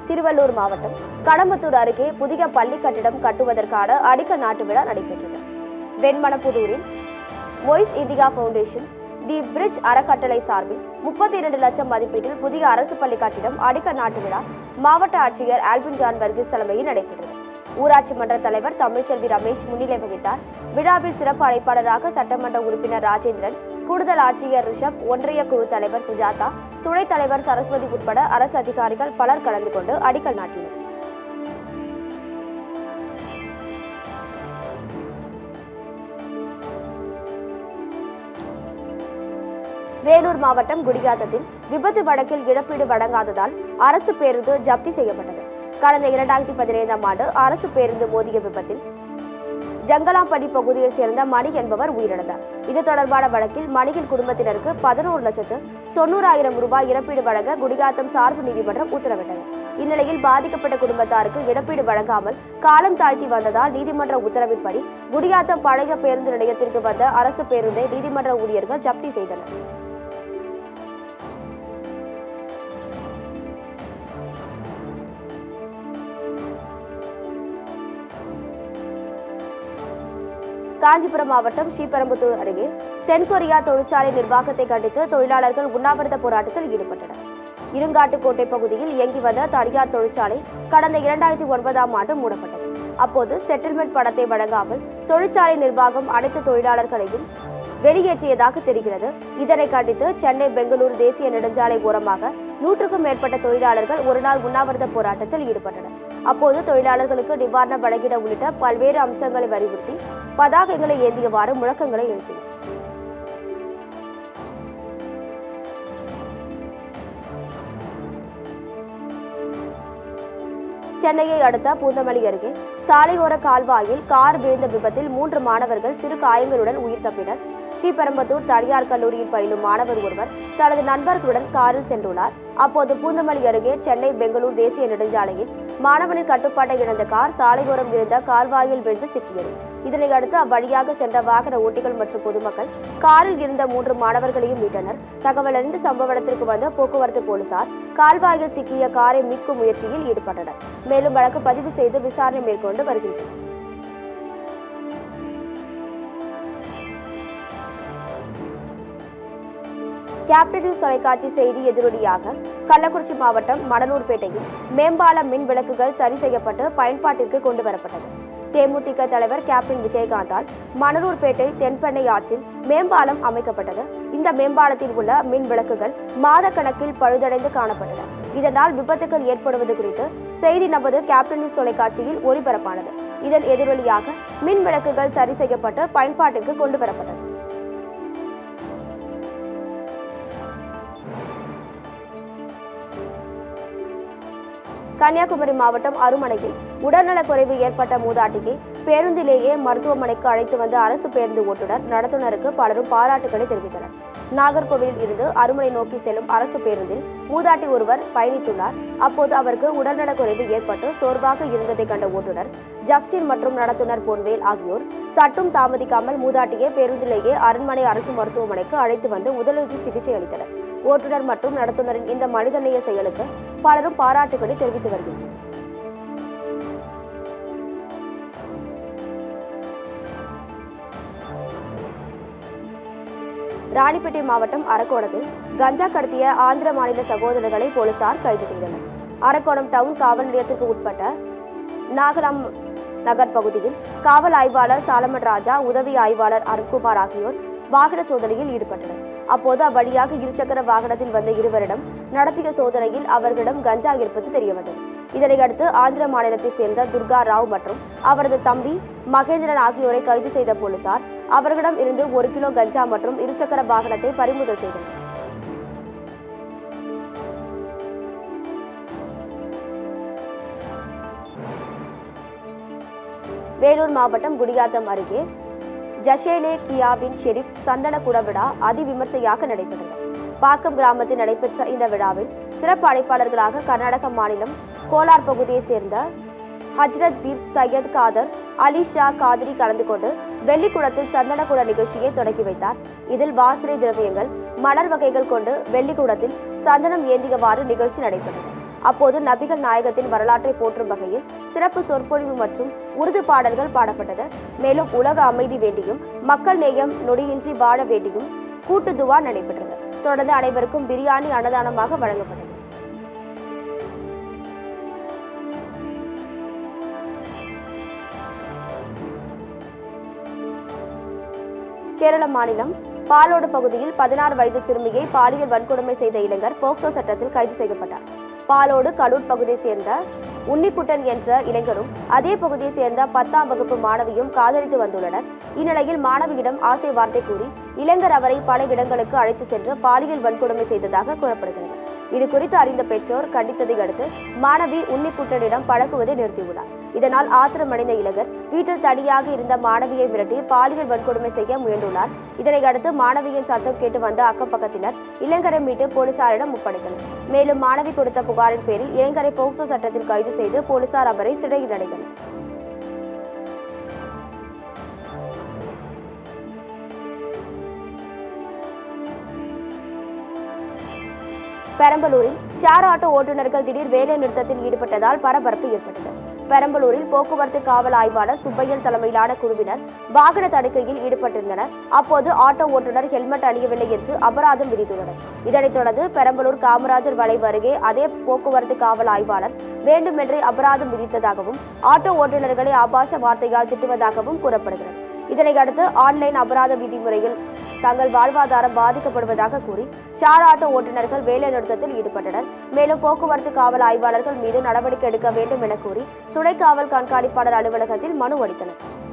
திருவள்ளூர் மாவட்டம் கடம்பத்தூர் அருகே புதிய பள்ளி கட்டிடம் கட்டுவதற்கான அடிக்கல் நாட்டு விழா நடைபெற்றது வெண்மணப்புதூரில் மொய்ஸ் இந்தியா ஃபவுண்டேஷன் தி பிரிட்ஜ் அறக்கட்டளை சார்பில் முப்பத்தி இரண்டு லட்சம் மதிப்பீட்டில் புதிய அரசு பள்ளி கட்டிடம் அடிக்கல் நாட்டு விழா மாவட்ட ஆட்சியர் ஆல்பின் ஜான் வர்கீஸ் தலைமையில் நடைபெற்றது ஊராட்சி மன்ற தலைவர் தமிழ்செல்வி ரமேஷ் முன்னிலை வகித்தார் விழாவில் சிறப்பு அழைப்பாளராக சட்டமன்ற உறுப்பினர் ராஜேந்திரன் கூடுதல் ஆட்சியர் ரிஷப் ஒன்றிய குழு தலைவர் சுஜாதா துணைத் தலைவர் சரஸ்வதி உட்பட அரசு அதிகாரிகள் பலர் கலந்து கொண்டு அடிக்கல் நாட்டினர் வேலூர் மாவட்டம் குடியாத்தத்தில் விபத்து வழக்கில் இழப்பீடு வழங்காததால் அரசு பேருந்து ஜப்தி செய்யப்பட்டது கடந்த இரண்டாயிரத்தி பதினைந்தாம் ஆண்டு அரசு பேருந்து மோதிய விபத்தில் ஜங்கலாம்பட்டி பகுதியைச் சேர்ந்த மணி என்பவர் உயிரிழந்தார் இது தொடர்பான வழக்கில் மணியின் குடும்பத்தினருக்கு பதினோரு லட்சத்து தொண்ணூறாயிரம் ரூபாய் இழப்பீடு வழங்க குடியாத்தம் சார்பு நீதிமன்றம் உத்தரவிட்டது இந்நிலையில் பாதிக்கப்பட்ட குடும்பத்தாருக்கு இழப்பீடு வழங்காமல் காலம் தாழ்த்தி வந்ததால் நீதிமன்ற உத்தரவின்படி குடியாத்தம் பழைய பேருந்து நிலையத்திற்கு வந்த அரசு பேருந்தை நீதிமன்ற ஊழியர்கள் ஜப்தி செய்தனர் காஞ்சிபுரம் மாவட்டம் ஸ்ரீபெரும்புத்தூர் அருகே தென்கொரியா தொழிற்சாலை நிர்வாகத்தை கண்டித்து தொழிலாளர்கள் உண்ணாவிரத போராட்டத்தில் ஈடுபட்டனர் இருங்காட்டுக்கோட்டை பகுதியில் இயங்கி வந்த தனியார் தொழிற்சாலை கடந்த இரண்டாயிரத்தி ஒன்பதாம் ஆண்டு மூடப்பட்டது அப்போது செட்டில்மெண்ட் பணத்தை வழங்காமல் தொழிற்சாலை நிர்வாகம் அனைத்து தொழிலாளர்களையும் வெளியேற்றியதாக தெரிகிறது இதனை கண்டித்து சென்னை பெங்களூரு தேசிய நெடுஞ்சாலை ஓரமாக நூற்றுக்கும் மேற்பட்ட தொழிலாளர்கள் ஒருநாள் உண்ணாவிரத போராட்டத்தில் ஈடுபட்டனர் அப்போது தொழிலாளர்களுக்கு நிவாரணம் வழங்கிட உள்ளிட்ட பல்வேறு அம்சங்களை வலியுறுத்தி பதாகைகளை ஏந்தியவாறு முழக்கங்களை எழுப்பினர் சென்னையை அடுத்த பூந்தமல்லி அருகே சாலையோர கால்வாயில் கார் விழுந்த விபத்தில் மூன்று மாணவர்கள் சிறு காயங்களுடன் உயிர் தப்பினர் ஸ்ரீபெரும்பத்தூர் தனியார் கல்லூரியில் பயிலும் மாணவர் ஒருவர் தனது நண்பர்களுடன் காரில் சென்றுள்ளார் அப்போது பூந்தமல்லி அருகே சென்னை பெங்களூர் தேசிய நெடுஞ்சாலையில் மாணவனின் கட்டுப்பாட்டை இழந்த கார் சாலையோரம் இருந்த கால்வாயில் விழுந்து சிக்கியது இதனை அடுத்து அவ்வழியாக சென்ற வாகன ஓட்டிகள் மற்றும் பொதுமக்கள் காரில் இருந்த மூன்று மாணவர்களையும் மீட்டனர் தகவல் அறிந்து சம்பவ இடத்திற்கு வந்த போக்குவரத்து போலீசார் கால்வாயில் சிக்கிய காரை மீட்கும் முயற்சியில் ஈடுபட்டனர் மேலும் வழக்கு பதிவு செய்து விசாரணை மேற்கொண்டு வருகின்றனர் கேப்டன் நியூஸ் தொலைக்காட்சி செய்தி எதிரொலியாக கள்ளக்குறிச்சி மாவட்டம் மணலூர்பேட்டையில் மேம்பால மின் விளக்குகள் சரி செய்யப்பட்டு பயன்பாட்டிற்கு கொண்டு வரப்பட்டது தேமுதிக தலைவர் கேப்டன் விஜயகாந்தால் மணலூர்பேட்டை தென்பெண்ணை ஆற்றில் மேம்பாலம் அமைக்கப்பட்டது இந்த மேம்பாலத்தில் உள்ள மின் விளக்குகள் மாதக்கணக்கில் பழுதடைந்து காணப்பட்டன இதனால் விபத்துகள் ஏற்படுவது குறித்து செய்தி நமது கேப்டன் நியூஸ் தொலைக்காட்சியில் ஒளிபரப்பானது இதன் எதிரொலியாக மின் விளக்குகள் சரி செய்யப்பட்டு பயன்பாட்டிற்கு கொண்டு வரப்பட்டது கன்னியாகுமரி மாவட்டம் அருமனையில் உடல்நலக்குறைவு ஏற்பட்ட மூதாட்டிக்கு பேருந்திலேயே மருத்துவமனைக்கு அழைத்து வந்த அரசு பேருந்து ஓட்டுநர் நடத்துனருக்கு பலரும் பாராட்டுகளை தெரிவித்தனர் நாகர்கோவிலில் இருந்து அருமனை நோக்கி செல்லும் அரசு பேருந்தில் மூதாட்டி ஒருவர் பயணித்துள்ளார் அப்போது அவருக்கு உடல்நலக்குறைவு ஏற்பட்டு சோர்வாக இருந்ததை கண்ட ஓட்டுநர் ஜஸ்டின் மற்றும் நடத்துனர் பொன்வேல் ஆகியோர் சற்றும் தாமதிக்காமல் மூதாட்டியை பேருந்திலேயே அரண்மனை அரசு மருத்துவமனைக்கு அழைத்து வந்து முதலுதவி சிகிச்சை அளித்தனர் ஓட்டுநர் மற்றும் நடத்துனரின் இந்த மனிதநேய செயலுக்கு பலரும் பாராட்டுகளை தெரிவித்து வருகின்றனர் ராணிப்பேட்டை மாவட்டம் அரக்கோணத்தில் கஞ்சா கடத்திய ஆந்திர மாநில சகோதரர்களை போலீசார் கைது செய்தனர் அரக்கோணம் டவுன் காவல் நிலையத்திற்கு உட்பட்ட நாகலாம் நகர் பகுதியில் காவல் ஆய்வாளர் சாலமன் ராஜா உதவி ஆய்வாளர் அருண்குமார் ஆகியோர் வாகன சோதனையில் ஈடுபட்டனர் அப்போது அவ்வழியாக இருசக்கர வாகனத்தில் வந்த இருவரிடம் நடத்திய சோதனையில் அவர்களிடம் கஞ்சா இருப்பது தெரியவந்தது இதனையடுத்து ஆந்திர மாநிலத்தைச் சேர்ந்த துர்கா ராவ் மற்றும் அவரது தம்பி மகேந்திரன் ஆகியோரை கைது செய்த போலீசார் அவர்களிடம் இருந்து ஒரு கிலோ கஞ்சா மற்றும் இருசக்கர வாகனத்தை பறிமுதல் செய்தனர் வேலூர் மாவட்டம் குடியாத்தம் அருகே ஜஷேனே கியாவின் ஷெரீப் சந்தன குட விழா அதிவிமர்சையாக நடைபெற்றது பாக்கம் கிராமத்தில் நடைபெற்ற இந்த விழாவில் சிறப்பு அழைப்பாளர்களாக கர்நாடக மாநிலம் கோலார் பகுதியைச் சேர்ந்த ஹஜ்ரத் பீர் சையத் காதர் அலி ஷா காதிரி கலந்து கொண்டு வெள்ளிக்குடத்தில் சந்தனக்குட நிகழ்ச்சியை தொடங்கி வைத்தார் இதில் வாசனை திரவியங்கள் மலர் வகைகள் கொண்டு வெள்ளிக்குடத்தில் சந்தனம் ஏந்தியவாறு நிகழ்ச்சி நடைபெற்றது அப்போது நபிகள் நாயகத்தின் வரலாற்றை போற்றும் வகையில் சிறப்பு சொற்பொழிவு மற்றும் உருது பாடல்கள் பாடப்பட்டது மேலும் உலக அமைதி வேண்டியும் மக்கள் நேயம் நொடியின்றி வாழ வேண்டியும் கூட்டு துவா நடைபெற்றது தொடர்ந்து அனைவருக்கும் பிரியாணி அன்னதானமாக வழங்கப்பட்டது கேரள மாநிலம் பாலோடு பகுதியில் பதினாறு வயது சிறுமியை பாலியல் வன்கொடுமை செய்த இளைஞர் போக்சோ சட்டத்தில் கைது செய்யப்பட்டார் பாலோடு கடூர் பகுதியை சேர்ந்த உன்னிக்குட்டன் என்ற இளைஞரும் அதே பகுதியை சேர்ந்த பத்தாம் வகுப்பு மாணவியும் காதலித்து வந்துள்ளனர் இந்நிலையில் மாணவியிடம் ஆசை வார்த்தை கூறி இளைஞர் அவரை பல இடங்களுக்கு அழைத்து சென்று பாலியல் வன்கொடுமை செய்ததாக கூறப்படுகிறது இது குறித்து அறிந்த பெற்றோர் கண்டித்ததை அடுத்து மாணவி உன்னிக்குட்டனிடம் பழகுவதை நிறுத்தியுள்ளார் இதனால் ஆத்திரமடைந்த இளைஞர் வீட்டில் தனியாக இருந்த மாணவியை மிரட்டி பாலியல் வன்கொடுமை செய்ய முயன்றுள்ளார் இதனை அடுத்து மாணவியின் சத்தம் கேட்டு வந்த அக்கம் பக்கத்தினர் இளைஞரை மீட்டு போலீசாரிடம் ஒப்படைத்தனர் மேலும் மாணவி கொடுத்த புகாரின் பேரில் இளைஞரை போக்சோ சட்டத்தில் கைது செய்து போலீசார் அவரை சிறையில் அடைத்தனர் பெரம்பலூரில் ஷேர் ஆட்டோ ஓட்டுநர்கள் திடீர் வேலை நிறுத்தத்தில் ஈடுபட்டதால் பரபரப்பு ஏற்பட்டது பெரம்பலூரில் போக்குவரத்து காவல் ஆய்வாளர் சுப்பையன் தலைமையிலான குழுவினர் வாகன தணிக்கையில் ஈடுபட்டிருந்தனர் அப்போது ஆட்டோ ஓட்டுநர் ஹெல்மெட் அணியவில்லை என்று அபராதம் விதித்துள்ளனர் இதனைத் தொடர்ந்து பெரம்பலூர் காமராஜர் வளைவு அருகே அதே போக்குவரத்து காவல் ஆய்வாளர் வேண்டுமென்றே அபராதம் விதித்ததாகவும் ஆட்டோ ஓட்டுநர்களை ஆபாச வார்த்தையால் திட்டுவதாகவும் கூறப்படுகிறது இதனை அடுத்து ஆன்லைன் அபராத விதிமுறையில் தங்கள் வாழ்வாதாரம் பாதிக்கப்படுவதாக கூறி ஷார் ஆட்டோ ஓட்டுநர்கள் வேலை நிறுத்தத்தில் ஈடுபட்டனர் மேலும் போக்குவரத்து காவல் ஆய்வாளர்கள் மீது நடவடிக்கை எடுக்க வேண்டும் என கூறி துணை காவல் கண்காணிப்பாளர் அலுவலகத்தில் மனு அளித்தனர்